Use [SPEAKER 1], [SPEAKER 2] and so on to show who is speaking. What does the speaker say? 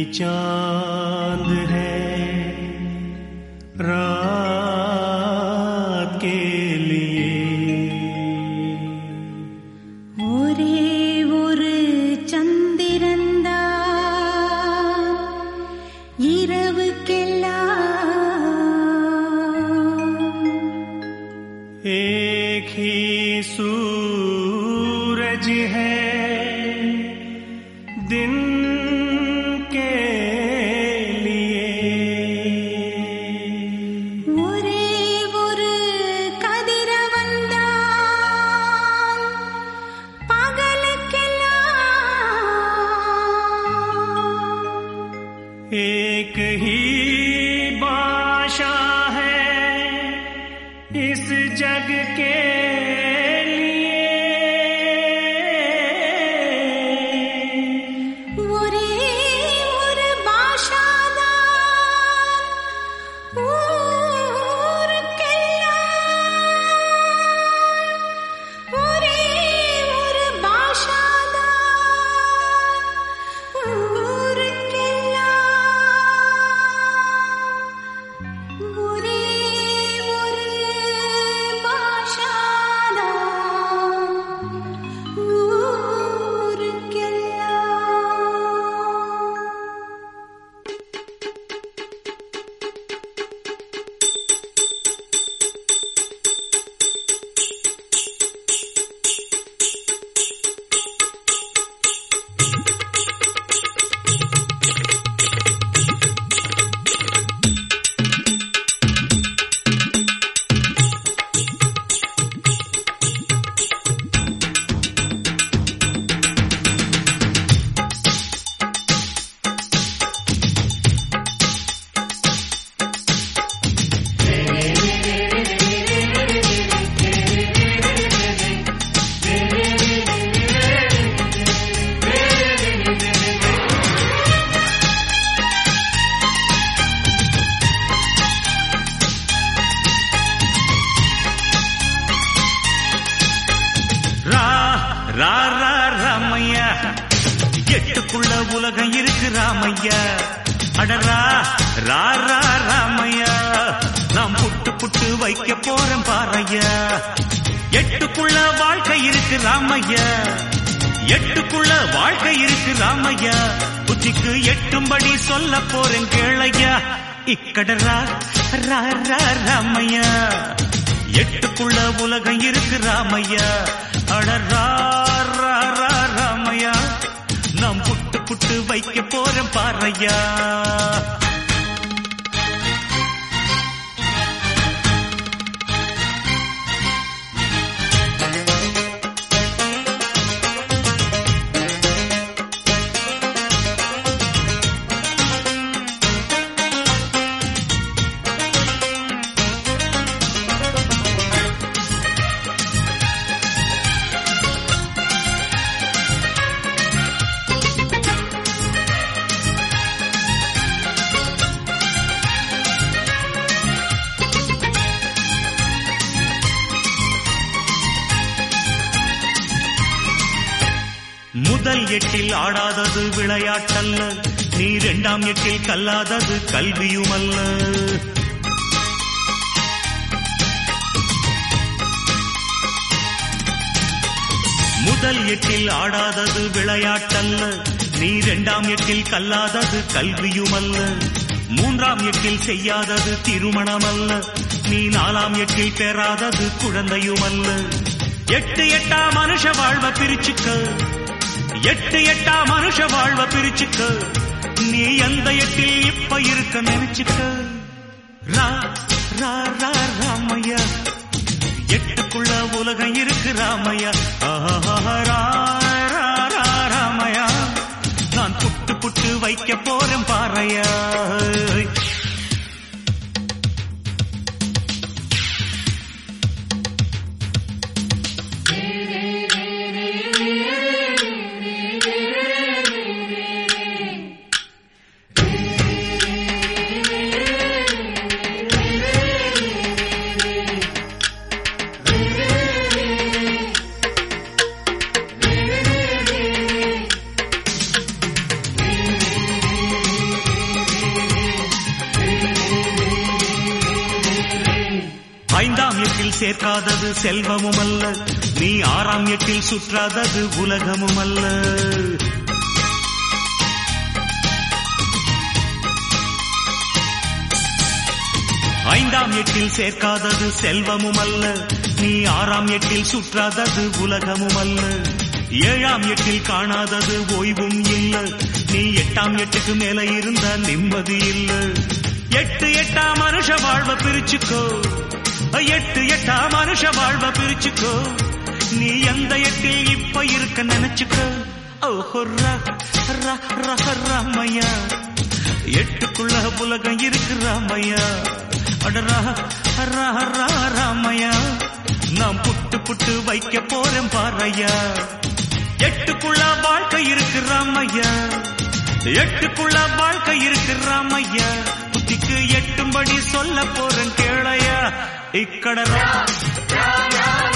[SPEAKER 1] चांद है रात के लिए
[SPEAKER 2] ஒரே ஒரு சந்திரந்தான் இரவுக்கெல்லாம்
[SPEAKER 1] एक ही सूरज है दिन के लिए
[SPEAKER 2] ஒரே ஒரு கதிரவன்தான் பகலுக்கெல்லாம்
[SPEAKER 1] एक ही बाशा है इस जग के लिए
[SPEAKER 2] ஒரே ஒரு பாஷாதான் ஊருக்கெல்லாம் ஒரே ஒரு பாஷாதான் ஊருக்கெல்லாம் ஒரே ஒரு பாஷாதான் ஊருக்கெல்லாம்
[SPEAKER 1] ரா ரா ரா ராமையா எட்டுக்குள்ள உலகம் இருக்கு ராமையா அடரா ரா ரா ராமையா நாம் புட்டு புட்டு வைக்க போறோம் பாறையா எட்டுக்குள்ள வாழ்க்கை இருக்கு ராமையா எட்டுக்குள்ள வாழ்க்கை இருக்கு ராமையா புத்திக்கு எட்டும்படி சொல்ல போறேன் கேளையா இக்கடரா ரா ரா ராமையா எட்டுக்குள்ள உலகம் இருக்கு ராமையா அடரா ரா ரா ராமையா நாம் புட்டு புட்டு வைக்க போறோம் பாறையா முதல் எட்டில் ஆடாதது விளையாட்டல்ல நீ இரண்டாம் எட்டில் கல்லாதது கல்வியுமல்ல முதல் எட்டில் ஆடாதது விளையாட்டல்ல நீ இரண்டாம் எட்டில் கல்லாதது கல்வியுமல்ல மூன்றாம் எட்டில் செய்யாதது திருமணமல்ல நீ நாலாம் எட்டில் பெறாதது குழந்தையுமல்ல எட்டு எட்டா மனுஷ வாழ்வ பிரிச்சுக்க எட்டு எட்டா மனுஷ வாழ்வ பிரிச்சுக்க நீ எந்த எட்டில் இப்ப இருக்க நினைச்சுக்க ரா ரா ரா ராமையா எட்டுக்குள்ள உலகம் இருக்கு ராமையா ஆஹா, ரா, ரா, ரா, ராமையா நான் புட்டு புட்டு வைக்க போறேன் பாறையா சேர்க்காதது செல்வமும் அல்ல நீ ஆறாம் எட்டில் சுற்றாதது உலகமும் அல்ல ஐந்தாம் எட்டில் சேர்க்காதது செல்வமும் அல்ல நீ ஆறாம் எட்டில் சுற்றாதது உலகமும் அல்ல ஏழாம் எட்டில் காணாதது ஓய்வும் இல்ல நீ எட்டாம் எட்டுக்கு மேல இருந்த நிம்மதி இல்ல எட்டு எட்டா மனுஷ வாழ்வ பிரிச்சுக்கோ எட்டு எட்டா மனுஷ வாழ்வ பிரிச்சுக்கோ நீ எந்த எட்டில் இப்ப இருக்க நினைச்சுக்கோ ஓஹோ ர- ர- ர- ராமையா எட்டுக்குள்ள உலகம் இருக்கு ராமையா அடரா ரா ரா ராமையா நான் புட்டு புட்டு வைக்க போறேன் பாறையா எட்டுக்குள்ள வாழ்க்கை இருக்கு ராமையா எட்டுக்குள்ள வாழ்க்கை இருக்கு ராமையா புத்திக்கு எட்டும்படி சொல்ல போறேன் கேளையா இக்கடரா